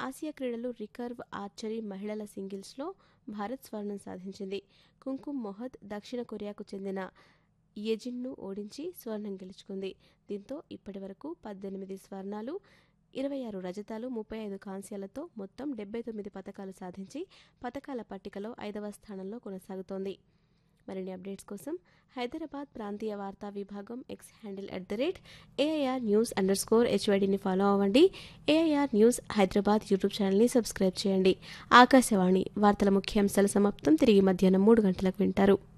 Asia క్రీడలు recurve archery మహిళల సింగిల్స్లో భారత్ స్వర్ణం సాధించింది కుంకుమ్ మొహద్ దక్షిణ కొరియాకు చెందిన యజిన్ను ఓడించి స్వర్ణం గెలుచుకుంది దీంతో ఇప్పటి వరకు పద్దెనిమిది స్వర్ణాలు ఇరవై ఆరు రజతాలు ముప్పై ఐదు కాంస్యాలతో మొత్తం డెబ్బై తొమ్మిది పథకాలు సాధించి పథకాల పట్టికలో ఐదవ స్థానంలో కొనసాగుతోంది మరిన్ని అప్డేట్స్ కోసం హైదరాబాద్ ప్రాంతీయ వార్తా విభాగం X handle at the rate AIR news underscore హెచ్వైడిని ఫాలో అవ్వండి ఏఐఆర్ న్యూస్ హైదరాబాద్ యూట్యూబ్ ఛానల్ని సబ్స్క్రైబ్ చేయండి ఆకాశవాణి వార్తల ముఖ్యాంశాల సమాప్తం తిరిగి మధ్యాహ్నం మూడు గంటలకు వింటారు